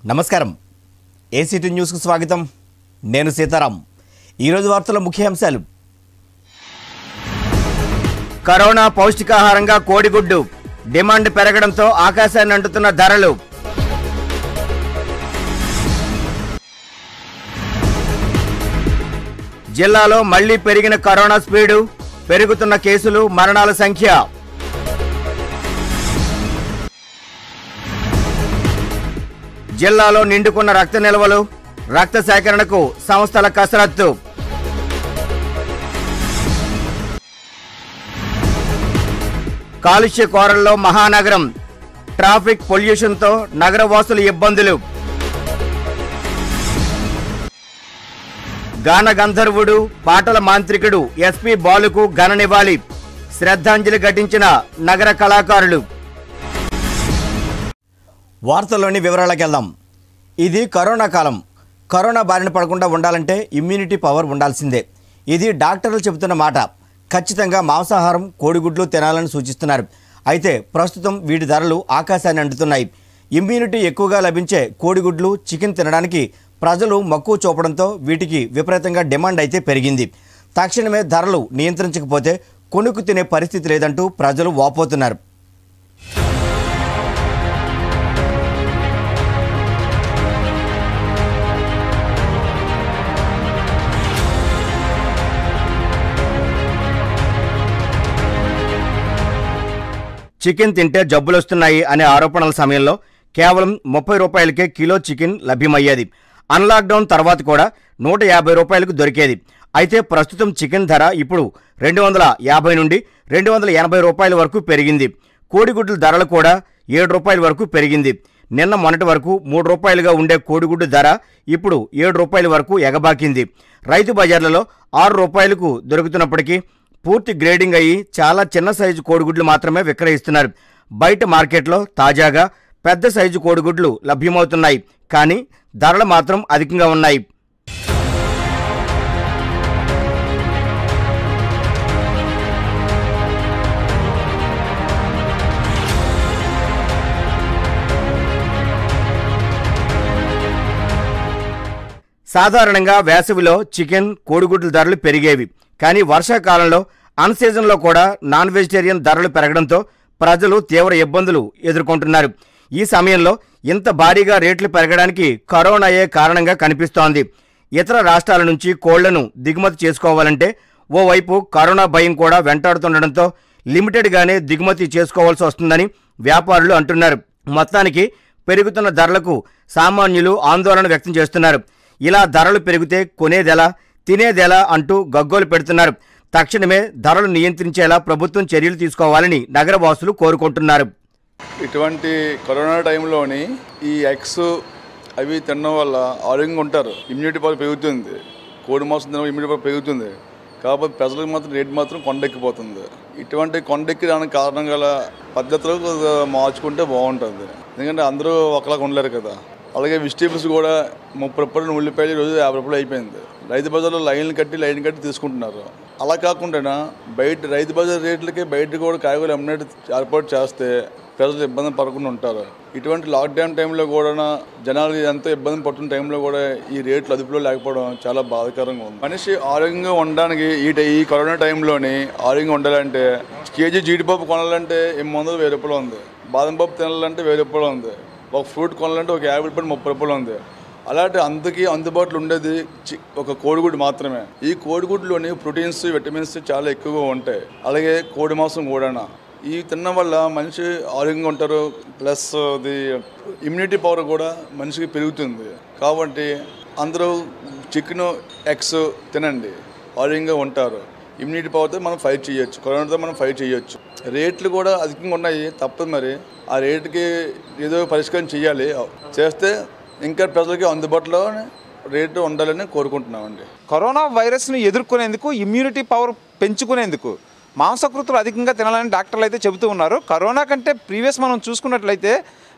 నమస్కారం ఏసీటీ న్యూస్కు స్వాగతం నేను సీతారాం ఈరోజు వార్తల ముఖ్యాంశాలు కరోనా పౌష్టికాహారంగా కోడిగుడ్డు డిమాండ్ పెరగడంతో ఆకాశాన్ని అంటుతున్న ధరలు జిల్లాలో మళ్లీ పెరిగిన కరోనా స్పీడు పెరుగుతున్న కేసులు మరణాల సంఖ్య జిల్లాలో నిండుకున్న రక్త నిల్వలు రక్త సేకరణకు సంస్థల కసరత్తు కాలుష్య కోరల్లో మహానగరం ట్రాఫిక్ పొల్యూషన్తో నగరవాసుల ఇబ్బందులు గాన గంధర్వుడు పాటల మాంత్రికుడు ఎస్పి బాలుకు ఘన నివాళి శ్రద్ధాంజలి ఘటించిన నగర కళాకారులు వార్తల్లోని వివరాలకు వెళ్దాం ఇది కరోనా కాలం కరోనా బారిన పడకుండా ఉండాలంటే ఇమ్యూనిటీ పవర్ ఉండాల్సిందే ఇది డాక్టర్లు చెబుతున్న మాట ఖచ్చితంగా మాంసాహారం కోడిగుడ్లు తినాలని సూచిస్తున్నారు అయితే ప్రస్తుతం వీటి ధరలు ఆకాశాన్ని అంటుతున్నాయి ఇమ్యూనిటీ ఎక్కువగా లభించే కోడిగుడ్లు చికెన్ తినడానికి ప్రజలు మక్కువ చూపడంతో వీటికి విపరీతంగా డిమాండ్ అయితే పెరిగింది తక్షణమే ధరలు నియంత్రించకపోతే కొనుక్కు తినే పరిస్థితి లేదంటూ ప్రజలు వాపోతున్నారు చికెన్ తింటే జబ్బులొస్తున్నాయి అనే ఆరోపణల సమయంలో కేవలం ముప్పై రూపాయలకే కిలో చికెన్ లభ్యమయ్యేది అన్లాక్డౌన్ తర్వాత కూడా నూట యాభై రూపాయలకు దొరికేది అయితే ప్రస్తుతం చికెన్ ధర ఇప్పుడు రెండు వందల యాభై నుండి రెండు వందల ఎనభై రూపాయల వరకు పెరిగింది కోడిగుడ్ల ధరలు కూడా ఏడు రూపాయల వరకు పెరిగింది నిన్న మొన్నటి వరకు మూడు రూపాయలుగా ఉండే కోడిగుడ్డు ధర ఇప్పుడు ఏడు రూపాయల వరకు ఎగబాకింది రైతు బజార్లలో ఆరు రూపాయలకు దొరుకుతున్నప్పటికీ పూర్తి గ్రేడింగ్ అయ్యి చాలా చిన్న సైజు కోడిగుడ్లు మాత్రమే విక్రయిస్తున్నారు బయట మార్కెట్లో తాజాగా పెద్ద సైజు కోడిగుడ్లు లభ్యమవుతున్నాయి కానీ ధరలు మాత్రం అధికంగా ఉన్నాయి సాధారణంగా వేసవిలో చికెన్ కోడిగుడ్ల ధరలు పెరిగేవి కానీ వర్షాకాలంలో అన్ సీజన్లో కూడా నాన్ వెజిటేరియన్ ధరలు పెరగడంతో ప్రజలు తీవ్ర ఇబ్బందులు ఎదుర్కొంటున్నారు ఈ సమయంలో ఇంత భారీగా రేట్లు పెరగడానికి కరోనాయే కారణంగా కనిపిస్తోంది ఇతర రాష్ట్రాల నుంచి కోళ్లను దిగుమతి చేసుకోవాలంటే ఓవైపు కరోనా భయం కూడా వెంటాడుతుండడంతో లిమిటెడ్గానే దిగుమతి చేసుకోవాల్సి వస్తుందని వ్యాపారులు అంటున్నారు మొత్తానికి పెరుగుతున్న ధరలకు సామాన్యులు ఆందోళన వ్యక్తం చేస్తున్నారు ఇలా ధరలు పెరిగితే కొనేదెలా తినేదెలా అంటూ గగ్గోలు పెడుతున్నారు తక్షణమే ధరలు నియంత్రించేలా ప్రభుత్వం చర్యలు తీసుకోవాలని నగరవాసులు కోరుకుంటున్నారు ఇటువంటి కరోనా టైంలోని ఈ ఎగ్స్ అవి తినడం వల్ల ఆరోగ్యంగా ఉంటారు ఇమ్యూనిటీ పవర్ పెరుగుతుంది కోడి మాంసం తినడం ఇమ్యూనిటీ పవర్ పెరుగుతుంది కాకపోతే ప్రజలకు మాత్రం రేట్ మాత్రం కొండెక్కిపోతుంది ఇటువంటి కొండెక్కడానికి కారణం గల పద్ధతులు కొద్దిగా మార్చుకుంటే బాగుంటుంది ఎందుకంటే అందరూ ఒకలాగా ఉండలేరు కదా అలాగే వెజిటేబుల్స్ కూడా ముప్పై రూపాయలు ఉల్లిపాయలు రోజు యాభై రూపాయలు అయిపోయింది రైతు బజార్లో లైన్లు కట్టి లైన్ కట్టి తీసుకుంటున్నారు అలా కాకుండా బయట రైతు బజార్ రేట్లకి బయట కూడా కాయగూరలు అమ్మినట్టు ఏర్పాటు చేస్తే ప్రజలు ఇబ్బంది పడకుండా ఉంటారు ఇటువంటి లాక్డౌన్ టైంలో కూడా జనాలు ఎంతో ఇబ్బంది పడుతున్న టైంలో కూడా ఈ రేట్లు అదుపులో లేకపోవడం చాలా బాధాకరంగా ఉంది మనిషి ఆరోగ్యంగా ఉండడానికి ఈ టై- ఈ కరోనా టైంలోని ఆరోగ్యంగా ఉండాలంటే కేజీ జీడిపప్పు కొనాలంటే ఎనిమిది వందలు వెయ్యి రూపాయలు ఉంది బాదం పప్పు తినాలంటే వెయ్యి రూపాయలు ఉంది ఒక ఫ్రూట్ కొనాలంటే ఒక యాభై రూపాయలు ముప్పై రూపాయలు ఉంది అలాంటి అందుకే అందుబాటులో ఉండేది చి- ఒక కోడిగుడ్డు మాత్రమే ఈ కోడిగుడ్లోని ప్రోటీన్స్ విటమిన్స్ చాలా ఎక్కువగా ఉంటాయి అలాగే కోడి మాంసం కూడా ఈ తినడం వల్ల మనిషి ఆరోగ్యంగా ఉంటారు ప్లస్ అది ఇమ్యూనిటీ పవర్ కూడా మనిషికి పెరుగుతుంది కాబట్టి అందరూ చికెన్ ఎగ్స్ తినండి ఆరోగ్యంగా ఉంటారు ఇమ్యూనిటీ పవర్తో మనం ఫైట్ చేయొచ్చు కరోనాతో మనం ఫైట్ చేయొచ్చు రేట్లు కూడా అధికంగా ఉన్నాయి తప్పదు మరి ఆ రేటుకి ఏదో పరిష్కారం చేయాలి చేస్తే ఇంకా ప్రజలకి అందుబాటులో రేటు ఉండాలని కోరుకుంటున్నామండి కరోనా వైరస్ను ఎదుర్కొనేందుకు ఇమ్యూనిటీ పవర్ పెంచుకునేందుకు మాంసకృతులు అధికంగా తినాలని డాక్టర్లు అయితే చెబుతూ ఉన్నారు కరోనా కంటే ప్రీవియస్ మనం చూసుకున్నట్లయితే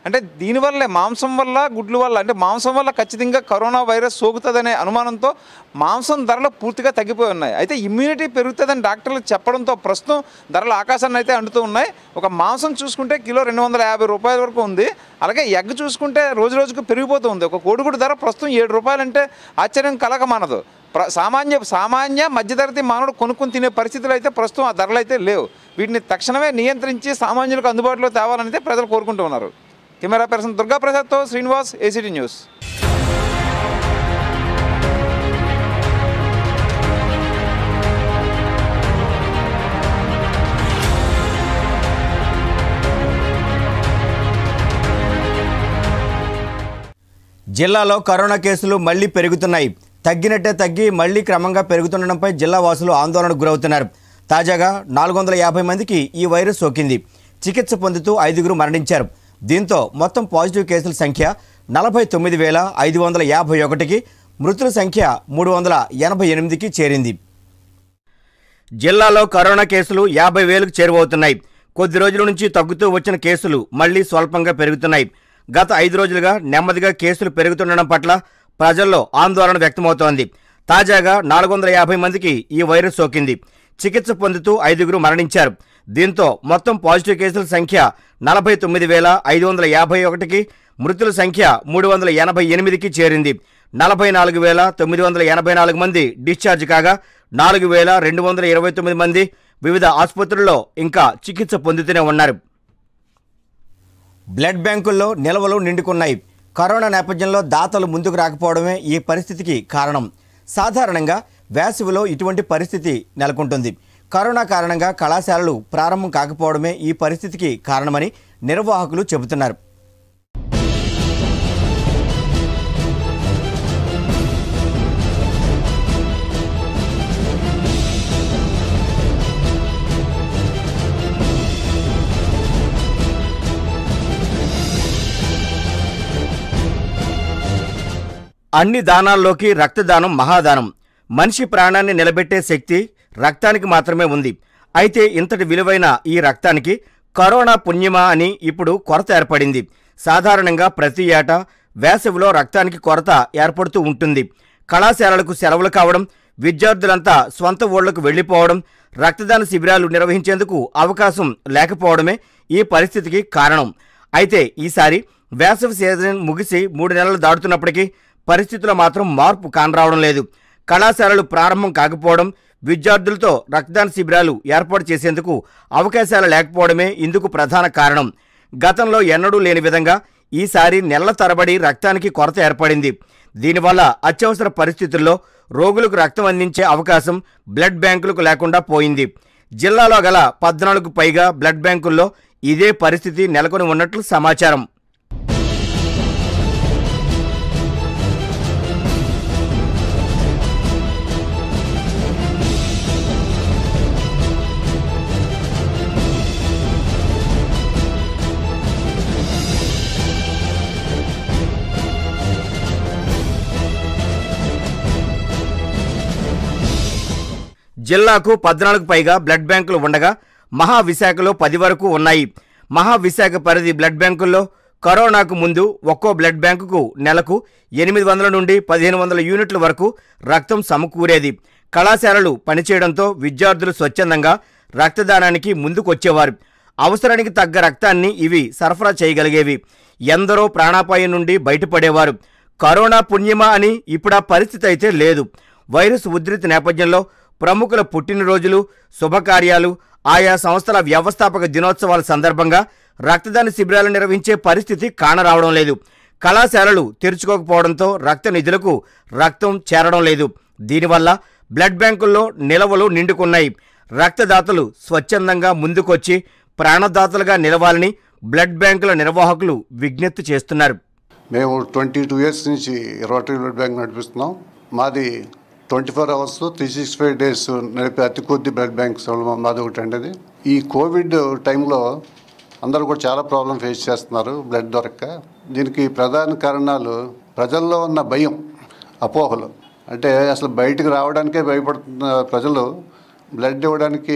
అంటే దీనివల్లే మాంసం వల్ల గుడ్లు వల్ల అంటే మాంసం వల్ల ఖచ్చితంగా కరోనా వైరస్ సోకుతుందనే అనుమానంతో మాంసం ధరలు పూర్తిగా తగ్గిపోయి ఉన్నాయి అయితే ఇమ్యూనిటీ పెరుగుతుందని డాక్టర్లు చెప్పడంతో ప్రస్తుతం ధరలు ఆకాశాన్ని అయితే అంటుతూ ఉన్నాయి ఒక మాంసం చూసుకుంటే కిలో రెండు వందల యాభై రూపాయల వరకు ఉంది అలాగే ఎగ్ చూసుకుంటే రోజు రోజుకు పెరిగిపోతూ ఉంది ఒక కోడిగుడు ధర ప్రస్తుతం ఏడు రూపాయలంటే ఆశ్చర్యం కలగ మనదు ప్ర సామాన్య సామాన్య మధ్యతరగతి మానవుడు కొనుక్కొని తినే పరిస్థితులు అయితే ప్రస్తుతం ఆ ధరలు అయితే లేవు వీటిని తక్షణమే నియంత్రించి సామాన్యులకు అందుబాటులో తేవాలని అయితే ప్రజలు కోరుకుంటూ ఉన్నారు కెమెరా పర్సన్ దుర్గా ప్రసాద్తో శ్రీనివాస్ ఏసీటీ న్యూస్ జిల్లాలో కరోనా కేసులు మళ్లీ పెరుగుతున్నాయి తగ్గినట్టే తగ్గి మళ్లీ క్రమంగా పెరుగుతుండడంపై జిల్లా వాసులు ఆందోళనకు గురవుతున్నారు తాజాగా నాలుగు వందల యాభై మందికి ఈ వైరస్ సోకింది చికిత్స పొందుతూ ఐదుగురు మరణించారు దీంతో మొత్తం పాజిటివ్ కేసుల సంఖ్య నలభై తొమ్మిది వేల ఐదు వందల యాభై ఒకటికి మృతుల సంఖ్య మూడు వందల ఎనభై ఎనిమిదికి చేరింది జిల్లాలో కరోనా కేసులు యాభై వేలకు చేరువవుతున్నాయి కొద్ది రోజుల నుంచి తగ్గుతూ వచ్చిన కేసులు మళ్లీ స్వల్పంగా పెరుగుతున్నాయి గత ఐదు రోజులుగా నెమ్మదిగా కేసులు పెరుగుతుండడం పట్ల ప్రజల్లో ఆందోళన వ్యక్తమవుతోంది తాజాగా నాలుగు వందల యాభై మందికి ఈ వైరస్ సోకింది చికిత్స పొందుతూ ఐదుగురు మరణించారు దీంతో మొత్తం పాజిటివ్ కేసుల సంఖ్య నలభై తొమ్మిది వేల ఐదు వందల యాభై ఒకటికి మృతుల సంఖ్య మూడు వందల ఎనభై ఎనిమిదికి చేరింది నలభై నాలుగు వేల తొమ్మిది వందల ఎనభై నాలుగు మంది డిశ్చార్జ్ కాగా నాలుగు వేల రెండు వందల ఇరవై తొమ్మిది మంది వివిధ ఆసుపత్రుల్లో ఇంకా చికిత్స పొందుతూనే ఉన్నారు బ్లడ్ బ్యాంకుల్లో నిల్వలు నిండుకున్నాయి కరోనా నేపథ్యంలో దాతలు ముందుకు రాకపోవడమే ఈ పరిస్థితికి కారణం సాధారణంగా వేసవిలో ఇటువంటి పరిస్థితి నెలకొంటుంది కరోనా కారణంగా కళాశాలలు ప్రారంభం కాకపోవడమే ఈ పరిస్థితికి కారణమని నిర్వాహకులు చెబుతున్నారు అన్ని దానాల్లోకి రక్తదానం మహాదానం మనిషి ప్రాణాన్ని నిలబెట్టే శక్తి రక్తానికి మాత్రమే ఉంది అయితే ఇంతటి విలువైన ఈ రక్తానికి కరోనా పుణ్యమా అని ఇప్పుడు కొరత ఏర్పడింది సాధారణంగా ప్రతి ఏటా వేసవిలో రక్తానికి కొరత ఏర్పడుతూ ఉంటుంది కళాశాలలకు సెలవులు కావడం విద్యార్థులంతా స్వంత ఊళ్లకు వెళ్లిపోవడం రక్తదాన శిబిరాలు నిర్వహించేందుకు అవకాశం లేకపోవడమే ఈ పరిస్థితికి కారణం అయితే ఈసారి వేసవి సీజన్ ముగిసి మూడు నెలలు దాటుతున్నప్పటికీ పరిస్థితుల్లో మాత్రం మార్పు కానరావడం లేదు కళాశాలలు ప్రారంభం కాకపోవడం విద్యార్థులతో రక్తదాన శిబిరాలు ఏర్పాటు చేసేందుకు అవకాశాలు లేకపోవడమే ఇందుకు ప్రధాన కారణం గతంలో ఎన్నడూ లేని విధంగా ఈసారి నెలల తరబడి రక్తానికి కొరత ఏర్పడింది దీనివల్ల అత్యవసర పరిస్థితుల్లో రోగులకు రక్తం అందించే అవకాశం బ్లడ్ బ్యాంకులకు లేకుండా పోయింది జిల్లాలో గల పద్నాలుగు పైగా బ్లడ్ బ్యాంకుల్లో ఇదే పరిస్థితి నెలకొని ఉన్నట్లు సమాచారం జిల్లాకు పద్నాలుగు పైగా బ్లడ్ బ్యాంకులు ఉండగా మహావిశాఖలో పది వరకు ఉన్నాయి మహావిశాఖ పరిధి బ్లడ్ బ్యాంకుల్లో కరోనాకు ముందు ఒక్కో బ్లడ్ బ్యాంకుకు నెలకు ఎనిమిది వందల నుండి పదిహేను వందల యూనిట్ల వరకు రక్తం సమకూరేది కళాశాలలు పనిచేయడంతో విద్యార్థులు స్వచ్ఛందంగా రక్తదానానికి ముందుకొచ్చేవారు అవసరానికి తగ్గ రక్తాన్ని ఇవి సరఫరా చేయగలిగేవి ఎందరో ప్రాణాపాయం నుండి బయటపడేవారు కరోనా పుణ్యమా అని ఇప్పుడు ఆ పరిస్థితి అయితే లేదు వైరస్ ఉధృతి నేపథ్యంలో ప్రముఖుల పుట్టినరోజులు శుభకార్యాలు ఆయా సంస్థల వ్యవస్థాపక దినోత్సవాల సందర్భంగా రక్తదాన శిబిరాలు నిర్వహించే పరిస్థితి కానరావడం లేదు కళాశాలలు తెరుచుకోకపోవడంతో రక్త నిధులకు రక్తం చేరడం లేదు దీనివల్ల బ్లడ్ బ్యాంకుల్లో నిలవలు నిండుకున్నాయి రక్తదాతలు స్వచ్ఛందంగా ముందుకొచ్చి ప్రాణదాతలుగా నిలవాలని బ్లడ్ బ్యాంకుల నిర్వాహకులు విజ్ఞప్తి చేస్తున్నారు మేము ట్వంటీ టూ ఇయర్స్ నుంచి రోటరీ బ్లడ్ బ్యాంక్ నడిపిస్తున్నాం మాది twenty four hours three sixty five days నడిపే అతి కొద్ది బ్లడ్ బ్యాంక్ సౌలభ్యం మాది ఒకటి అండి అది ఈ కోవిడ్ టైంలో అందరూ కూడా చాలా ప్రాబ్లం ఫేస్ చేస్తున్నారు బ్లడ్ దొరక్క దీనికి ప్రధాన కారణాలు ప్రజల్లో ఉన్న భయం అపోహలు అంటే అసలు బయటకు రావడానికే భయపడుతున్న ప్రజలు బ్లడ్ ఇవ్వడానికి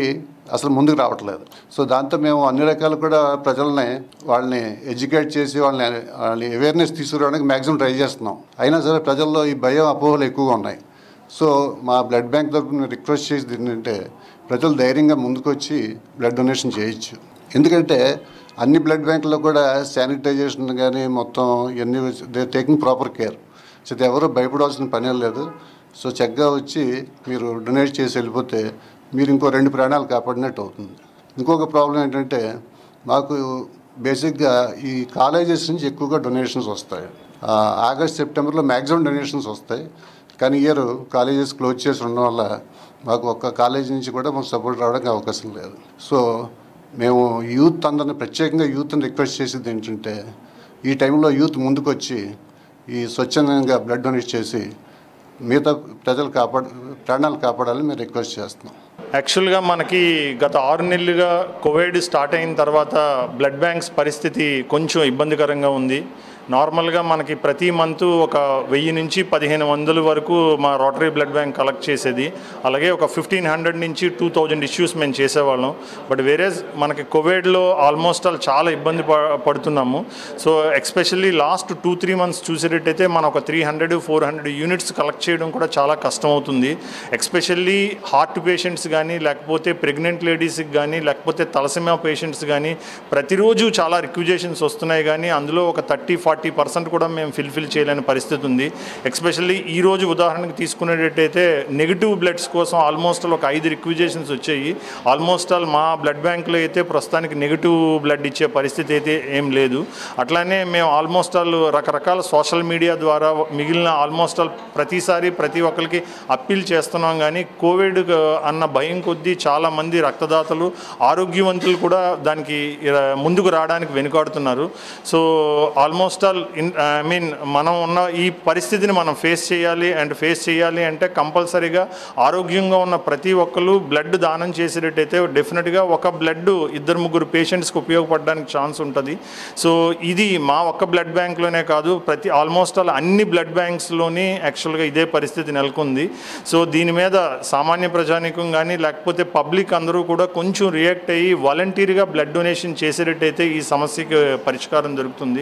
అసలు ముందుకు రావట్లేదు సో దాంతో మేము అన్ని రకాలు కూడా ప్రజల్ని వాళ్ళని ఎడ్యుకేట్ చేసి వాళ్ళని వాళ్ళని అవేర్నెస్ తీసుకురావడానికి మ్యాక్సిమం ట్రై చేస్తున్నాం అయినా సరే ప్రజల్లో ఈ భయం అపోహలు ఎక్కువగా ఉన్నాయి సో మా బ్లడ్ బ్యాంక్ తరఫున రిక్వెస్ట్ చేసేది ఏంటంటే ప్రజలు ధైర్యంగా ముందుకు వచ్చి బ్లడ్ డొనేషన్ చేయొచ్చు ఎందుకంటే అన్ని బ్లడ్ బ్యాంకుల్లో కూడా శానిటైజేషన్ కానీ మొత్తం ఇవన్నీ they taking proper care so ఇది ఎవరు భయపడాల్సిన పనే లేదు సో చక్కగా వచ్చి మీరు డొనేట్ చేసి వెళ్ళిపోతే మీరు ఇంకో రెండు ప్రాణాలు కాపాడినట్టు అవుతుంది ఇంకొక ప్రాబ్లం ఏంటంటే మాకు బేసిక్గా ఈ కాలేజెస్ నుంచి ఎక్కువగా డొనేషన్స్ వస్తాయి ఆ, ఆగస్ట్ సెప్టెంబర్లో మ్యాక్సిమం డొనేషన్స్ వస్తాయి కానీ ఇయర్ కాలేజెస్ క్లోజ్ చేసి ఉండడం వల్ల మాకు ఒక్క కాలేజ్ నుంచి కూడా మాకు సపోర్ట్ రావడానికి అవకాశం లేదు సో మేము యూత్ అందరిని ప్రత్యేకంగా యూత్ని రిక్వెస్ట్ చేసేది ఏంటంటే ఈ టైంలో యూత్ ముందుకు వచ్చి ఈ స్వచ్ఛందంగా బ్లడ్ డొనేట్ చేసి మిగతా ప్రజలు కాపాడ ప్రాణాలు కాపాడాలని మేము రిక్వెస్ట్ చేస్తున్నాం యాక్చువల్గా మనకి గత ఆరు నెలలుగా కోవిడ్ స్టార్ట్ అయిన తర్వాత బ్లడ్ బ్యాంక్స్ పరిస్థితి కొంచెం ఇబ్బందికరంగా ఉంది నార్మల్గా మనకి ప్రతి మంత్ ఒక వెయ్యి నుంచి పదిహేను వందల వరకు మా రోటరీ బ్లడ్ బ్యాంక్ కలెక్ట్ చేసేది అలాగే ఒక ఫిఫ్టీన్ హండ్రెడ్ నుంచి టూ థౌజండ్ ఇష్యూస్ మేము చేసేవాళ్ళం బట్ వేరే మనకి కోవిడ్లో ఆల్మోస్ట్ ఆల్ చాలా ఇబ్బంది ప- పడుతున్నాము so especially last two three months చూసేటట్టయితే మనం ఒక three hundred four hundred units collect చేయడం కూడా చాలా కష్టం అవుతుంది ఎక్స్పెషల్లీ హార్ట్ పేషెంట్స్ కానీ లేకపోతే ప్రెగ్నెంట్ లేడీస్కి కానీ లేకపోతే తలసిమా పేషెంట్స్ కానీ ప్రతిరోజు చాలా రిక్విజేషన్స్ వస్తున్నాయి కానీ అందులో ఒక థర్టీ ఫార్టీ పర్సెంట్ కూడా మేము ఫిల్ఫిల్ చేయలేని పరిస్థితి ఉంది ఎక్స్పెషల్లీ ఈ రోజు ఉదాహరణకు తీసుకునేటట్టయితే నెగిటివ్ బ్లడ్స్ కోసం ఆల్మోస్ట్ ఆల్ ఒక ఐదు రిక్విజేషన్స్ వచ్చాయి ఆల్మోస్ట్ ఆల్ మా బ్లడ్ బ్యాంక్లో అయితే ప్రస్తుతానికి నెగిటివ్ బ్లడ్ ఇచ్చే పరిస్థితి అయితే ఏం లేదు అట్లానే మేము ఆల్మోస్ట్ ఆల్ రకరకాల సోషల్ మీడియా ద్వారా మిగిలిన ఆల్మోస్ట్ ఆల్ ప్రతిసారి ప్రతి ఒక్కరికి అప్పీల్ చేస్తున్నాం కానీ కోవిడ్ అన్న భయం కొద్దీ చాలా మంది రక్తదాతలు ఆరోగ్యవంతులు కూడా దానికి ఇర- ముందుకు రావడానికి వెనుకాడుతున్నారు so almost all in I mean మనం ఉన్న ఈ పరిస్థితిని మనం ఫేస్ చేయాలి అండ్ ఫేస్ చేయాలి అంటే కంపల్సరీగా ఆరోగ్యంగా ఉన్న ప్రతి ఒక్కరు బ్లడ్ దానం చేసేటట్టయితే డెఫినెట్గా ఒక బ్లడ్ ఇద్దరు ముగ్గురు పేషెంట్స్కి ఉపయోగపడడానికి ఛాన్స్ ఉంటుంది సో ఇది మా ఒక్క బ్లడ్ బ్యాంక్లోనే కాదు ప్రతి ఆల్మోస్ట్ ఆల్ అన్ని బ్లడ్ బ్యాంక్స్లోని యాక్చువల్గా ఇదే పరిస్థితి నెలకొంది సో దీని మీద సామాన్య ప్రజానికం కానీ లేకపోతే పబ్లిక్ అందరూ కూడా కొంచెం రియాక్ట్ అయ్యి వాలంటీర్గా బ్లడ్ డొనేషన్ చేసేటట్టయితే ఈ సమస్యకి పరిష్కారం దొరుకుతుంది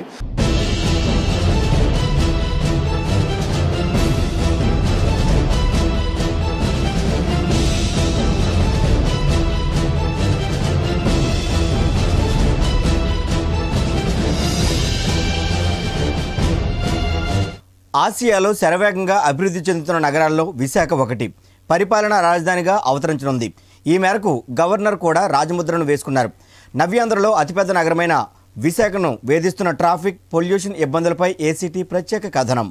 ఆసియాలో శరవేగంగా అభివృద్ధి చెందుతున్న నగరాల్లో విశాఖ ఒకటి పరిపాలనా రాజధానిగా అవతరించనుంది ఈ మేరకు గవర్నర్ కూడా రాజముద్రను వేసుకున్నారు నవ్యాంధ్రలో అతిపెద్ద నగరమైన విశాఖను వేధిస్తున్న ట్రాఫిక్ పొల్యూషన్ ఇబ్బందులపై ఏసీటీ ప్రత్యేక కథనం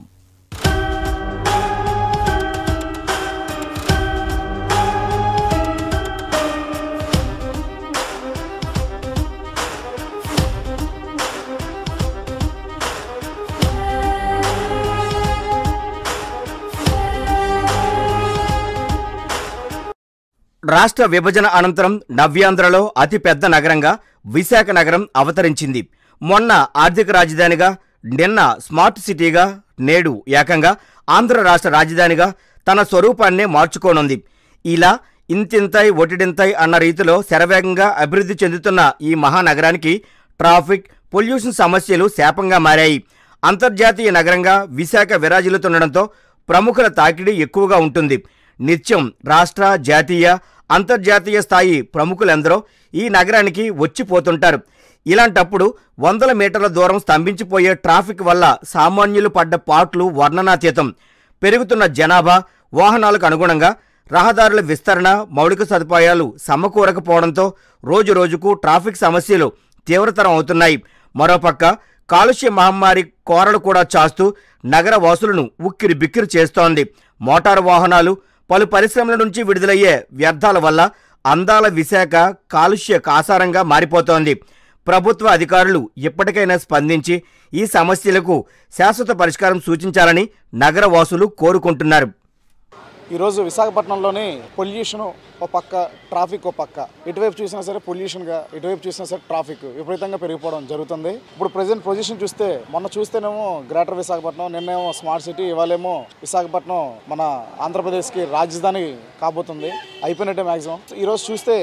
రాష్ట్ర విభజన అనంతరం నవ్యాంధ్రలో అతిపెద్ద నగరంగా విశాఖ నగరం అవతరించింది మొన్న ఆర్థిక రాజధానిగా నిన్న స్మార్ట్ సిటీగా నేడు ఏకంగా ఆంధ్ర రాష్ట్ర రాజధానిగా తన స్వరూపాన్నే మార్చుకోనుంది ఇలా ఇంతింతై ఒటిడింతై అన్న రీతిలో శరవేగంగా అభివృద్ధి చెందుతున్న ఈ మహానగరానికి ట్రాఫిక్ పొల్యూషన్ సమస్యలు శాపంగా మారాయి అంతర్జాతీయ నగరంగా విశాఖ విరాజిల్లుతుండడంతో ప్రముఖుల తాకిడి ఎక్కువగా ఉంటుంది నిత్యం రాష్ట్ర జాతీయ అంతర్జాతీయ స్థాయి ప్రముఖులెందరో ఈ నగరానికి వచ్చిపోతుంటారు ఇలాంటప్పుడు వందల మీటర్ల దూరం స్తంభించిపోయే ట్రాఫిక్ వల్ల సామాన్యులు పడ్డ పాట్లు వర్ణనాతీతం పెరుగుతున్న జనాభా వాహనాలకు అనుగుణంగా రహదారుల విస్తరణ మౌలిక సదుపాయాలు సమకూరకపోవడంతో రోజు రోజుకు ట్రాఫిక్ సమస్యలు తీవ్రతరం అవుతున్నాయి మరోపక్క కాలుష్య మహమ్మారి కోరలు కూడా చాస్తూ నగర వాసులను ఉక్కిరి బిక్కిరి చేస్తోంది మోటారు వాహనాలు పలు పరిశ్రమల నుంచి విడుదలయ్యే వ్యర్థాల వల్ల అందాల విశాఖ కాలుష్య కాసారంగా మారిపోతోంది ప్రభుత్వ అధికారులు ఇప్పటికైనా స్పందించి ఈ సమస్యలకు శాశ్వత పరిష్కారం సూచించాలని నగర వాసులు కోరుకుంటున్నారు ఈరోజు విశాఖపట్నంలోని పొల్యూషన్ ఒక పక్క ట్రాఫిక్ ఒక పక్క ఇటువైపు చూసినా సరే పొల్యూషన్గా ఇటువైపు చూసినా సరే ట్రాఫిక్ విపరీతంగా పెరిగిపోవడం జరుగుతుంది ఇప్పుడు ప్రజెంట్ పొజిషన్ చూస్తే మొన్న చూస్తేనేమో గ్రేటర్ విశాఖపట్నం నిన్నేమో స్మార్ట్ సిటీ ఇవాళేమో విశాఖపట్నం మన ఆంధ్రప్రదేశ్కి రాజధాని కాబోతుంది అయిపోయినట్టే మ్యాక్సిమం ఈరోజు చూస్తే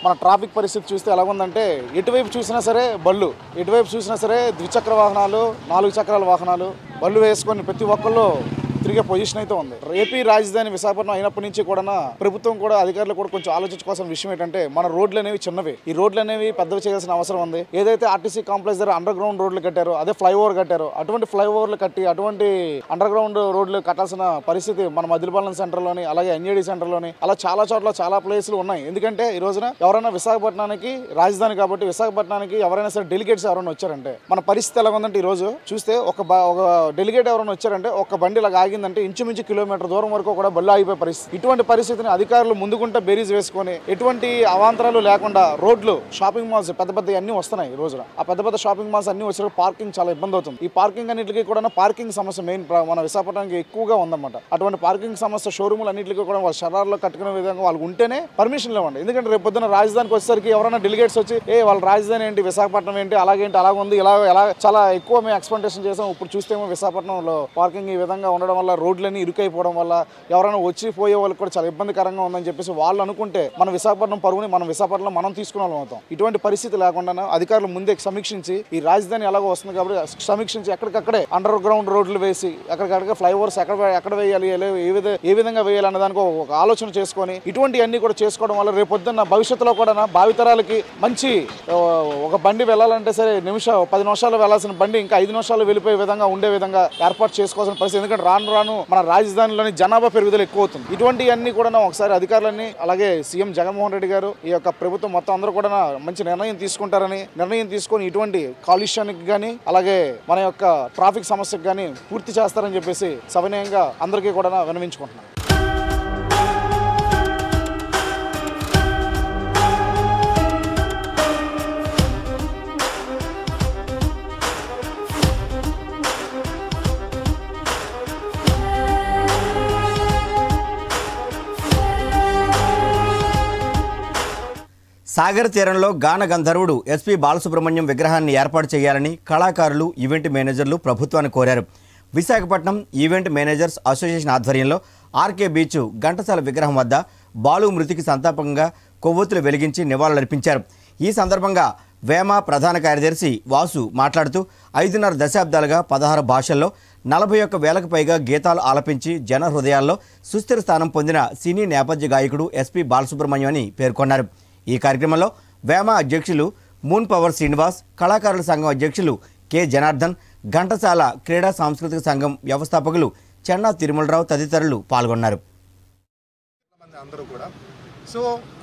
మన ట్రాఫిక్ పరిస్థితి చూస్తే ఎలా ఉందంటే ఎటువైపు చూసినా సరే బళ్ళు ఎటువైపు చూసినా సరే ద్విచక్ర వాహనాలు నాలుగు చక్రాల వాహనాలు బళ్ళు వేసుకొని ప్రతి ఒక్కళ్ళు తిరిగే పొజిషన్ అయితే ఉంది ఏపీ రాజధాని విశాఖపట్నం అయినప్పటి నుంచి కూడా ప్రభుత్వం కూడా అధికారులు కూడా కొంచెం ఆలోచించుకోవాల్సిన విషయం ఏంటంటే మన రోడ్లు అనేవి చిన్నవి ఈ రోడ్లు అనేవి పెద్దవి చేయాల్సిన అవసరం ఉంది ఏదైతే ఆర్టీసీ కాంప్లెక్స్ దగ్గర అండర్ గ్రౌండ్ రోడ్లు కట్టారో అదే ఫ్లైఓవర్ కట్టారో అటువంటి ఫ్లైఓవర్లు కట్టి అటువంటి అండర్ గ్రౌండ్ రోడ్లు కట్టాల్సిన పరిస్థితి మన మదిలిపాలెం సెంటర్లోని అలాగే ఎన్ఏడి సెంటర్లోని అలా చాలా చోట్ల చాలా ప్లేసులు ఉన్నాయి ఎందుకంటే ఈ రోజున ఎవరైనా విశాఖపట్నానికి రాజధాని కాబట్టి విశాఖపట్నానికి ఎవరైనా సరే డెలిగేట్స్ ఎవరైనా వచ్చారంటే మన పరిస్థితి ఎలా ఉందంటే ఈ రోజు చూస్తే ఒక బ- ఒక డెలిగేట్ ఎవరైనా వచ్చారంటే ఒక బండి ఇలా ఆగిందంటే ఇంచుమించు కిలోమీటర్ దూరం వరకు కూడా బళ్ళు ఆగిపోయే పరిస్థితి ఇటువంటి పరిస్థితిని అధికారులు ముందుకుంటే బేరీజ్ వేసుకొని ఎటువంటి అవాంతరాలు లేకుండా రోడ్లు షాపింగ్ మాల్స్ పెద్ద పెద్ద అన్ని వస్తున్నాయి ఈ రోజున ఆ పెద్ద పెద్ద షాపింగ్ మాల్స్ అన్ని వచ్చిన పార్కింగ్ చాలా ఇబ్బంది అవుతుంది ఈ పార్కింగ్ అన్నింటికి కూడా పార్కింగ్ సమస్య మెయిన్ మన విశాఖపట్నానికి ఎక్కువగా ఉందన్నమాట అటువంటి పార్కింగ్ సమస్య షోరూములు అన్నింటికి కూడా వాళ్ళ శరాల్లో కట్టుకునే విధంగా వాళ్ళు ఉంటేనే పర్మిషన్ ఇవ్వండి ఎందుకంటే రేపు పొద్దున రాజధానికి వచ్చేసరికి ఎవరైనా డెలిగేట్స్ వచ్చి ఏ వాళ్ళ రాజధాని ఏంటి విశాఖపట్నం ఏంటి అలాగేంటి అలాగ ఉంది ఇలా ఎలా చాలా ఎక్కువ మేము ఎక్స్పెక్టేషన్ చేసాం ఇప్పుడు చూస్తేమో విశాఖపట్నంలో పార్కింగ్ ఈ విధంగా ఉండడం వల్ల రోడ్లన్నీ ఇరుకైపోవడం వల్ల ఎవరైనా వచ్చి పోయే వాళ్ళకి కూడా చాలా ఇబ్బందికరంగా ఉందని చెప్పేసి వాళ్ళు అనుకుంటే మన విశాఖపట్నం పరువుని మనం విశాఖపట్నం మనం తీసుకునే వాళ్ళం అవుతాం ఇటువంటి పరిస్థితి లేకుండా అధికారులు ముందే సమీక్షించి ఈ రాజధాని ఎలాగో వస్తుంది కాబట్టి సమీక్షించి ఎక్కడికక్కడే అండర్ గ్రౌండ్ రోడ్లు వేసి ఎక్కడికక్కడ ఫ్లైఓవర్స్ ఎక్కడ ఎక్కడ వేయాలి ఎలా- ఏ విధ ఏ విధంగా వేయాలి అన్న దానికి ఒక ఆలోచన చేసుకొని ఇటువంటి అన్ని కూడా చేసుకోవడం వల్ల రేపు పొద్దున్న భవిష్యత్తులో కూడా భావితరాలకి మంచి ఆ, ఒక బండి వెళ్ళాలంటే సరే నిమిషం పది నిమిషాలు వెళ్ళాల్సిన బండి ఇంకా ఐదు నిమిషాలు వెళ్ళిపోయే విధంగా ఉండే విధంగా ఏర్పాటు చేసుకోవాల్సిన పరిస్థితి ఎందుకంటే రాను రాను మన రాజధానిలోని జనాభా పెరుగుదల ఎక్కువ అవుతుంది ఇటువంటి అన్ని కూడా ఒకసారి అధికారులని అలాగే సీఎం జగన్మోహన్ రెడ్డి గారు ఈ యొక్క ప్రభుత్వం మొత్తం అందరూ కూడా మంచి నిర్ణయం తీసుకుంటారని నిర్ణయం తీసుకొని ఇటువంటి కాలుష్యానికి కానీ అలాగే మన యొక్క ట్రాఫిక్ సమస్యకు కానీ పూర్తి చేస్తారని చెప్పేసి సవినయంగా అందరికీ కూడా వినవించుకుంటున్నాను సాగర్ తీరంలో గాన గంధర్వుడు ఎస్పీ బాలసుబ్రహ్మణ్యం విగ్రహాన్ని ఏర్పాటు చేయాలని కళాకారులు ఈవెంట్ మేనేజర్లు ప్రభుత్వాన్ని కోరారు విశాఖపట్నం ఈవెంట్ మేనేజర్స్ అసోసియేషన్ ఆధ్వర్యంలో ఆర్కే బీచ్ ఘంటసాల విగ్రహం వద్ద బాలు మృతికి సంతాపంగా కొవ్వొత్తులు వెలిగించి నివాళులర్పించారు ఈ సందర్భంగా వేమ ప్రధాన కార్యదర్శి వాసు మాట్లాడుతూ ఐదున్నర దశాబ్దాలుగా పదహారు భాషల్లో నలభై ఒక్క వేలకు పైగా గీతాలు ఆలపించి జన హృదయాల్లో సుస్థిర స్థానం పొందిన సినీ నేపథ్య గాయకుడు ఎస్పీ బాలసుబ్రహ్మణ్యం అని పేర్కొన్నారు ఈ కార్యక్రమంలో వేమ అధ్యక్షులు మూన్ పవర్ శ్రీనివాస్ కళాకారుల సంఘం అధ్యక్షులు కె జనార్దన్ ఘంటసాల క్రీడా సాంస్కృతిక సంఘం వ్యవస్థాపకులు చెన్నా తిరుమలరావు తదితరులు పాల్గొన్నారు అందరూ కూడా సో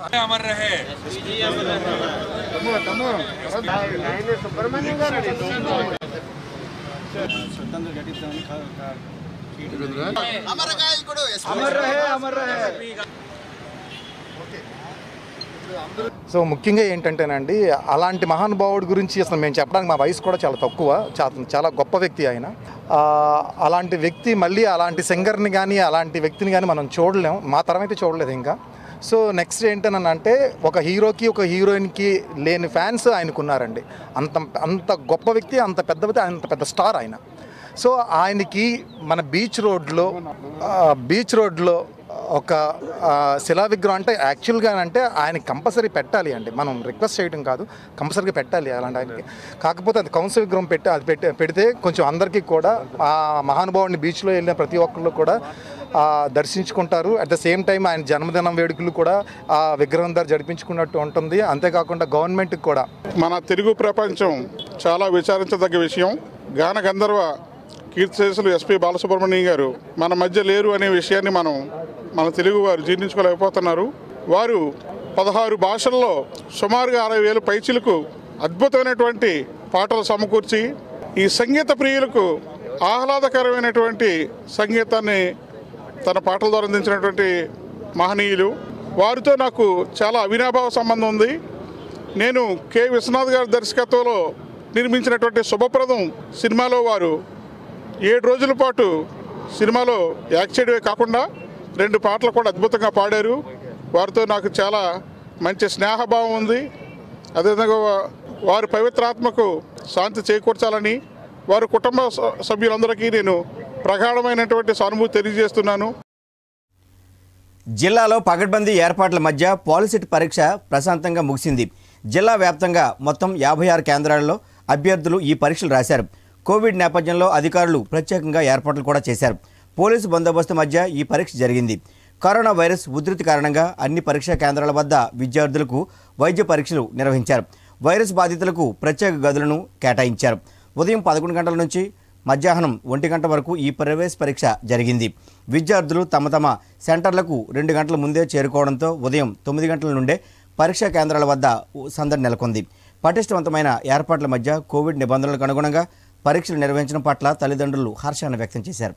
సో ముఖ్యంగా ఏంటంటేనండి అలాంటి మహానుభావుడి గురించి అసలు మేము చెప్పడానికి మా వయసు కూడా చాలా తక్కువ చా- చాలా గొప్ప వ్యక్తి ఆయన ఆ, అలాంటి వ్యక్తి మళ్ళీ అలాంటి సింగర్ని కానీ అలాంటి వ్యక్తిని కానీ మనం చూడలేం మా తరం అయితే చూడలేదు ఇంకా సో నెక్స్ట్ ఏంటని అంటే ఒక హీరోకి ఒక హీరోయిన్కి లేని ఫ్యాన్స్ ఆయనకున్నారండి అంత అంత గొప్ప వ్యక్తి అంత పెద్ద వ్యక్తి అంత పెద్ద స్టార్ ఆయన సో ఆయనకి మన బీచ్ రోడ్లో ఆ, బీచ్ రోడ్లో ఒక ఆ, శిలా విగ్రహం అంటే యాక్చువల్గా అంటే ఆయనకి కంపల్సరీ పెట్టాలి అండి మనం రిక్వెస్ట్ చేయడం కాదు కంపల్సరీగా పెట్టాలి అలాంటి ఆయనకి కాకపోతే అది కౌన్సిల్ విగ్రహం పెట్టి అది పెట్టి పెడితే కొంచెం అందరికీ కూడా ఆ మహానుభావుని బీచ్లో వెళ్ళిన ప్రతి ఒక్కళ్ళు కూడా ఆ, దర్శించుకుంటారు అట్ ద సేమ్ టైం ఆయన జన్మదినం వేడుకలు కూడా ఆ విగ్రహం ధర జరిపించుకున్నట్టు ఉంటుంది అంతేకాకుండా గవర్నమెంట్కి కూడా మన తెలుగు ప్రపంచం చాలా విచారించదగ్గ విషయం గాన గంధర్వ కీర్తిశేషులు ఎస్పి బాలసుబ్రహ్మణ్యం గారు మన మధ్య లేరు అనే విషయాన్ని మనం మన తెలుగు వారు జీర్ణించుకోలేకపోతున్నారు వారు పదహారు భాషల్లో సుమారుగా అరవై వేలు పైచిలకు అద్భుతమైనటువంటి పాటలు సమకూర్చి ఈ సంగీత ప్రియులకు ఆహ్లాదకరమైనటువంటి సంగీతాన్ని తన పాటల ద్వారా అందించినటువంటి మహనీయులు వారితో నాకు చాలా అవినాభావ సంబంధం ఉంది నేను కె విశ్వనాథ్ గారి దర్శకత్వంలో నిర్మించినటువంటి శుభప్రదం సినిమాలో వారు ఏడు రోజుల పాటు సినిమాలో యాక్ట్ చేయడమే కాకుండా రెండు పాటలు కూడా అద్భుతంగా పాడారు వారితో నాకు చాలా మంచి స్నేహభావం ఉంది అదేవిధంగా వా- వారి పవిత్రాత్మకు శాంతి చేకూర్చాలని వారి కుటుంబ స- సభ్యులందరికీ నేను ప్రగాఢమైనటువంటి సానుభూతి తెలియజేస్తున్నాను జిల్లాలో పగడ్బందీ ఏర్పాట్ల మధ్య పాలిసెట్ పరీక్ష ప్రశాంతంగా ముగిసింది జిల్లా వ్యాప్తంగా మొత్తం యాభై ఆరు కేంద్రాల్లో అభ్యర్థులు ఈ పరీక్షలు రాశారు కోవిడ్ నేపథ్యంలో అధికారులు ప్రత్యేకంగా ఏర్పాట్లు కూడా చేశారు పోలీసు బందోబస్తు మధ్య ఈ పరీక్ష జరిగింది కరోనా వైరస్ ఉధృతి కారణంగా అన్ని పరీక్షా కేంద్రాల వద్ద విద్యార్థులకు వైద్య పరీక్షలు నిర్వహించారు వైరస్ బాధితులకు ప్రత్యేక గదులను కేటాయించారు ఉదయం పదకొండు గంటల నుంచి మధ్యాహ్నం ఒంటి గంట వరకు ఈ ప్రవేశ పరీక్ష జరిగింది విద్యార్థులు తమ తమ సెంటర్లకు రెండు గంటల ముందే చేరుకోవడంతో ఉదయం తొమ్మిది గంటల నుండే పరీక్షా కేంద్రాల వద్ద సందడి నెలకొంది పటిష్టవంతమైన ఏర్పాట్ల మధ్య కోవిడ్ నిబంధనలకు అనుగుణంగా పరీక్షలు నిర్వహించడం పట్ల తల్లిదండ్రులు హర్షాన్ని వ్యక్తం చేశారు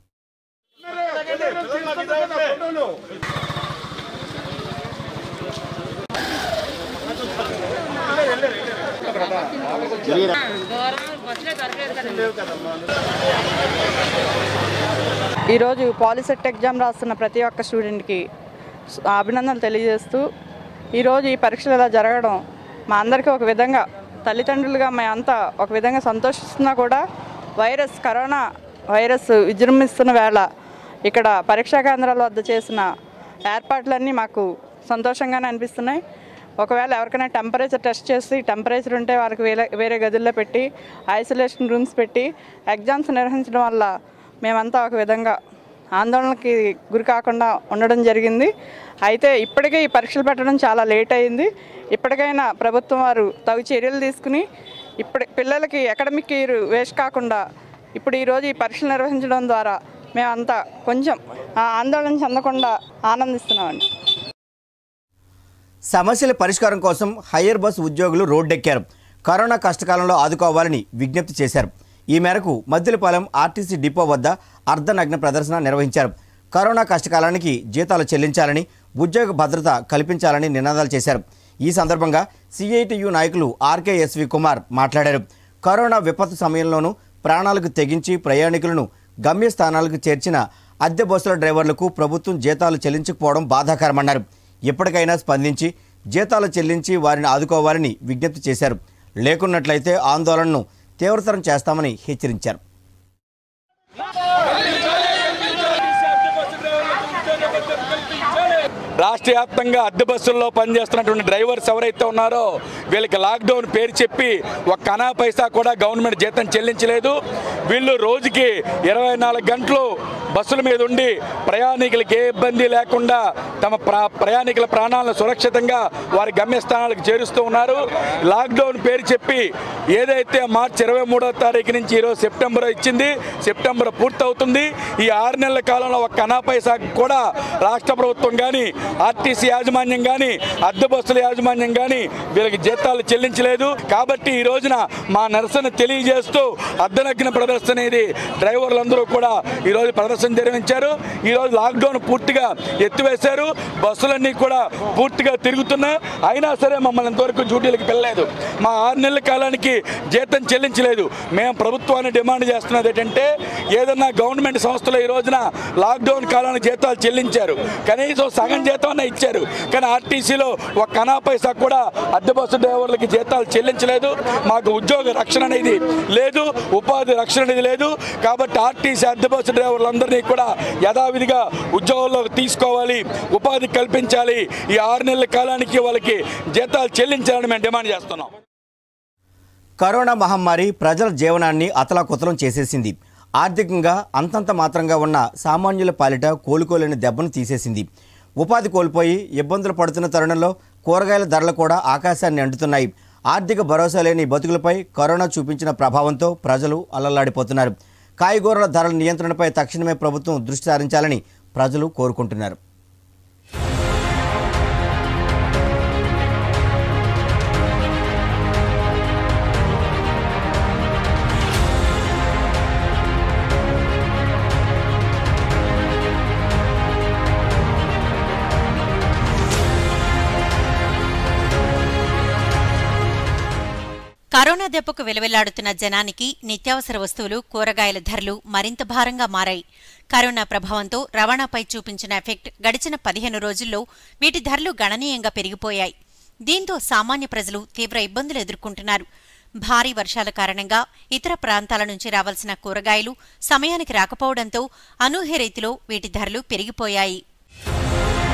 ఈరోజు పాలిసెట్ ఎగ్జామ్ రాస్తున్న ప్రతి ఒక్క స్టూడెంట్కి అభినందనలు తెలియజేస్తూ ఈరోజు ఈ పరీక్షలు ఇలా జరగడం మా అందరికీ ఒక విధంగా తల్లిదండ్రులుగా మేమంతా ఒక విధంగా సంతోషిస్తున్నా కూడా వైరస్ కరోనా వైరస్ విజృంభిస్తున్న వేళ ఇక్కడ పరీక్షా కేంద్రాల వద్ద చేసిన ఏర్పాట్లన్నీ మాకు సంతోషంగానే అనిపిస్తున్నాయి ఒకవేళ ఎవరికైనా టెంపరేచర్ టెస్ట్ చేసి టెంపరేచర్ ఉంటే వారికి వేరే వేరే గదుల్లో పెట్టి ఐసోలేషన్ రూమ్స్ పెట్టి ఎగ్జామ్స్ నిర్వహించడం వల్ల మేమంతా ఒక విధంగా ఆందోళనకి గురి కాకుండా ఉండడం జరిగింది అయితే ఇప్పటికే ఈ పరీక్షలు పెట్టడం చాలా లేట్ అయింది ఇప్పటికైనా ప్రభుత్వం వారు తగు చర్యలు తీసుకుని ఇప్పుడు పిల్లలకి అకాడమిక్ ఇయర్ వేస్ట్ కాకుండా ఇప్పుడు ఈరోజు ఈ పరీక్షలు నిర్వహించడం ద్వారా మేమంతా కొంచెం ఆ ఆందోళన చెందకుండా ఆనందిస్తున్నామండి సమస్యల పరిష్కారం కోసం హయ్యర్ బస్ ఉద్యోగులు రోడ్డెక్కారు కరోనా కష్టకాలంలో ఆదుకోవాలని విజ్ఞప్తి చేశారు ఈ మేరకు మద్దిలపాలెం ఆర్టీసీ డిపో వద్ద అర్ధనగ్న ప్రదర్శన నిర్వహించారు కరోనా కష్టకాలానికి జీతాలు చెల్లించాలని ఉద్యోగ భద్రత కల్పించాలని నినాదాలు చేశారు ఈ సందర్భంగా సిఐటియు నాయకులు ఆర్కేఎస్వి కుమార్ మాట్లాడారు కరోనా విపత్తు సమయంలోనూ ప్రాణాలకు తెగించి ప్రయాణికులను గమ్యస్థానాలకు చేర్చిన అద్దె బస్సుల డ్రైవర్లకు ప్రభుత్వం జీతాలు చెల్లించకపోవడం బాధాకరమన్నారు ఇప్పటికైనా స్పందించి జీతాలు చెల్లించి వారిని ఆదుకోవాలని విజ్ఞప్తి చేశారు లేకున్నట్లయితే ఆందోళనను తీవ్రతరం చేస్తామని హెచ్చరించారు రాష్ట్ర వ్యాప్తంగా అద్దె బస్సుల్లో పనిచేస్తున్నటువంటి డ్రైవర్స్ ఎవరైతే ఉన్నారో వీళ్ళకి లాక్డౌన్ పేరు చెప్పి ఒక్క అనా పైసా కూడా గవర్నమెంట్ జీతం చెల్లించలేదు వీళ్ళు రోజుకి ఇరవై నాలుగు గంటలు బస్సుల మీద ఉండి ప్రయాణికులకి ఏ ఇబ్బంది లేకుండా తమ ప్రా ప్రయాణికుల ప్రాణాలను సురక్షితంగా వారి గమ్యస్థానాలకు చేరుస్తూ ఉన్నారు లాక్డౌన్ పేరు చెప్పి ఏదైతే మార్చి ఇరవై మూడో తారీఖు నుంచి ఈరోజు సెప్టెంబర్ ఇచ్చింది సెప్టెంబర్ పూర్తవుతుంది ఈ ఆరు నెలల కాలంలో ఒక్క అనా పైసా కూడా రాష్ట్ర ప్రభుత్వం కానీ ఆర్టీసీ యాజమాన్యం కానీ అద్దె బస్సుల యాజమాన్యం కానీ వీళ్ళకి జీతాలు చెల్లించలేదు కాబట్టి ఈ రోజున మా నిరసన తెలియజేస్తూ అర్ధనగ్న ప్రదర్శన ఇది డ్రైవర్లందరూ కూడా ఈరోజు ప్రదర్శన నిర్వహించారు ఈరోజు లాక్డౌన్ పూర్తిగా ఎత్తివేశారు బస్సులన్నీ కూడా పూర్తిగా తిరుగుతున్నాయి అయినా సరే మమ్మల్ని ఇంతవరకు డ్యూటీలకు వెళ్ళలేదు మా ఆరు నెలల కాలానికి జీతం చెల్లించలేదు మేము ప్రభుత్వాన్ని డిమాండ్ చేస్తున్నది ఏంటంటే ఏదన్నా గవర్నమెంట్ సంస్థలు ఈ రోజున లాక్డౌన్ కాలానికి జీతాలు చెల్లించారు కనీసం సగం జీతం ఇచ్చారు కానీ ఆర్టీసీలో ఒక కనా పైసా కూడా అద్దె బస్సు డ్రైవర్లకి జీతాలు చెల్లించలేదు మాకు ఉద్యోగ రక్షణ అనేది లేదు ఉపాధి రక్షణ అనేది లేదు కాబట్టి ఆర్టీసీ అద్దె బస్సు డ్రైవర్లందరినీ కూడా యథావిధిగా ఉద్యోగాల్లోకి తీసుకోవాలి ఉపాధి కల్పించాలి ఈ ఆరు నెలల కాలానికి వాళ్ళకి జీతాలు చెల్లించాలని మేము డిమాండ్ చేస్తున్నాం కరోనా మహమ్మారి ప్రజల జీవనాన్ని అతలాకుతలం చేసేసింది ఆర్థికంగా అంతంత మాత్రంగా ఉన్న సామాన్యుల పాలిట కోలుకోలేని దెబ్బను తీసేసింది ఉపాధి కోల్పోయి ఇబ్బందులు పడుతున్న తరుణంలో కూరగాయల ధరలు కూడా ఆకాశాన్ని అంటుతున్నాయి ఆర్థిక భరోసా లేని బతుకులపై కరోనా చూపించిన ప్రభావంతో ప్రజలు అల్లల్లాడిపోతున్నారు కాయగూరల ధరల నియంత్రణపై తక్షణమే ప్రభుత్వం దృష్టి సారించాలని ప్రజలు కోరుకుంటున్నారు కరోనా దెబ్బకు విలవిల్లాడుతున్న జనానికి నిత్యావసర వస్తువులు కూరగాయల ధరలు మరింత భారంగా మారాయి కరోనా ప్రభావంతో రవాణాపై చూపించిన ఎఫెక్ట్ గడిచిన పదిహేను రోజుల్లో వీటి ధరలు గణనీయంగా పెరిగిపోయాయి దీంతో సామాన్య ప్రజలు తీవ్ర ఇబ్బందులు ఎదుర్కొంటున్నారు భారీ వర్షాల కారణంగా ఇతర ప్రాంతాల నుంచి రావాల్సిన కూరగాయలు సమయానికి రాకపోవడంతో అనూహ్య రీతిలో వీటి ధరలు పెరిగిపోయాయి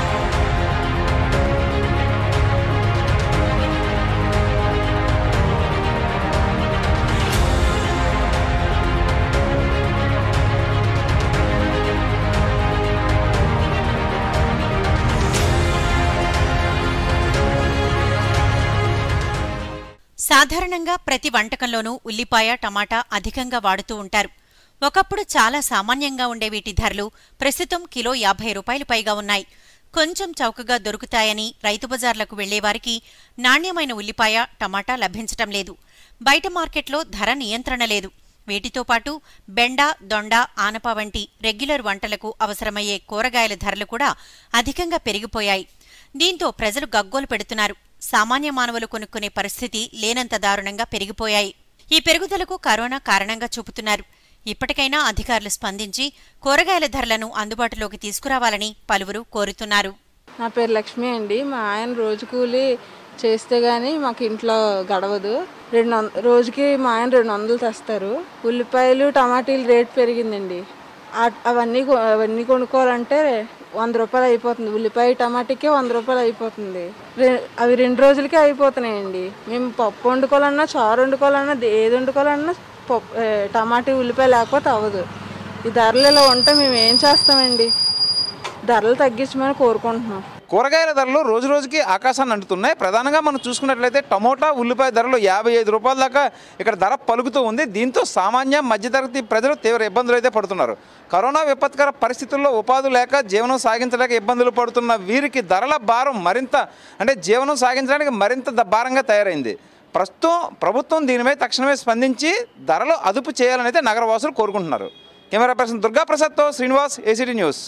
సాధారణంగా ప్రతి వంటకంలోనూ ఉల్లిపాయ టమాటా అధికంగా వాడుతూ ఉంటారు ఒకప్పుడు చాలా సామాన్యంగా ఉండే వీటి ధరలు ప్రస్తుతం కిలో యాభై రూపాయలు పైగా ఉన్నాయి కొంచెం చౌకగా దొరుకుతాయని రైతు బజార్లకు వెళ్లేవారికి నాణ్యమైన ఉల్లిపాయ టమాటా లభించటం లేదు బయట మార్కెట్లో ధర నియంత్రణ లేదు వీటితో పాటు బెండ దొండ ఆనప వంటి రెగ్యులర్ వంటలకు అవసరమయ్యే కూరగాయల ధరలు కూడా అధికంగా పెరిగిపోయాయి దీంతో ప్రజలు గగ్గోలు పెడుతున్నారు సామాన్య మానవులు కొనుక్కునే పరిస్థితి లేనంత దారుణంగా పెరిగిపోయాయి ఈ పెరుగుదలకు కరోనా కారణంగా చూపుతున్నారు ఇప్పటికైనా అధికారులు స్పందించి కూరగాయల ధరలను అందుబాటులోకి తీసుకురావాలని పలువురు కోరుతున్నారు నా పేరు లక్ష్మి అండి మా ఆయన రోజు కూలి చేస్తే గానీ మాకు ఇంట్లో గడవదు రెండు వంద రోజుకి మా ఆయన రెండు వందలు తెస్తారు ఉల్లిపాయలు టమాటీలు రేట్ పెరిగిందండి ఆ- అవన్నీ కొ- అవన్నీ కొనుక్కోవాలంటే వంద రూపాయలు అయిపోతుంది ఉల్లిపాయ టమాటీకే వంద రూపాయలు అయిపోతుంది రె- అవి రెండు రోజులకే అయిపోతున్నాయండి మేము పప్పు వండుకోవాలన్నా చారు వండుకోవాలన్నా ఏది వండుకోవాలన్నా పప్పు ఏ, టమాటీ ఉల్లిపాయ లేకపోతే అవ్వదు ఈ ధరలు ఇలా ఉంటే మేము ఏం చేస్తామండి ధరలు తగ్గించమని కోరుకుంటున్నాం కూరగాయల ధరలు రోజు రోజుకి ఆకాశాన్ని అంటుతున్నాయి ప్రధానంగా మనం చూసుకున్నట్లయితే టమోటా ఉల్లిపాయ ధరలు యాభై ఐదు రూపాయల దాకా ఇక్కడ ధర పలుకుతూ ఉంది దీంతో సామాన్య మధ్యతరగతి ప్రజలు తీవ్ర ఇబ్బందులు అయితే పడుతున్నారు కరోనా విపత్కర పరిస్థితుల్లో ఉపాధి లేక జీవనం సాగించలేక ఇబ్బందులు పడుతున్న వీరికి ధరల భారం మరింత అంటే జీవనం సాగించడానికి మరింత ద- భారంగా తయారైంది ప్రస్తుతం ప్రభుత్వం దీనిపై తక్షణమే స్పందించి ధరలు అదుపు చేయాలని అయితే నగరవాసులు కోరుకుంటున్నారు కెమెరా పర్సన్ దుర్గాప్రసాద్తో Srinivas ACT news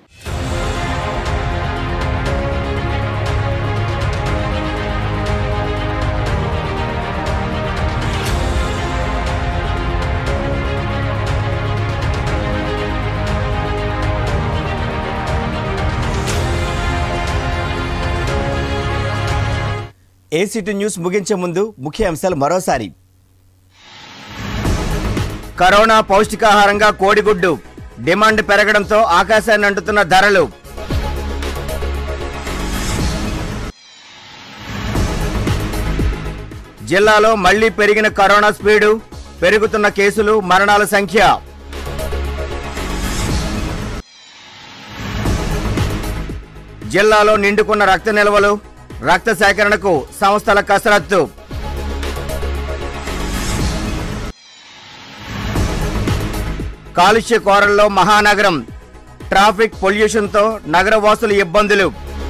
ACT news ముగించే ముందు ముఖ్య అంశాలు మరోసారి కరోనా పౌష్టికాహారంగా కోడిగుడ్డు డిమాండ్ పెరగడంతో ఆకాశాన్ని అంటుతున్న ధరలు జిల్లాలో మళ్లీ పెరిగిన కరోనా స్పీడు పెరుగుతున్న కేసులు మరణాల సంఖ్య జిల్లాలో నిండుకున్న రక్త నిల్వలు రక్త సేకరణకు సంస్థల కసరత్తు కాలుష్య కోరల్లో మహానగరం ట్రాఫిక్ పొల్యూషన్తో నగరవాసుల ఇబ్బందులు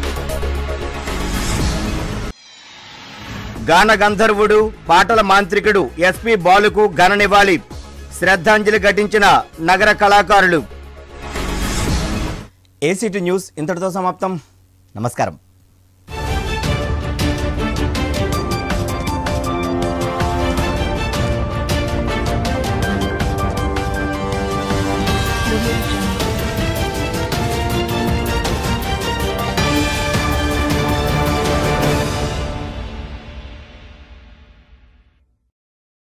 గాన గంధర్వుడు పాటల మాంత్రికుడు ఎస్పి బాలుకు ఘన నివాళి శ్రద్ధాంజలి ఘటించిన నగర కళాకారులు ఏసీటీ న్యూస్ ఇంతటితో సమాప్తం నమస్కారం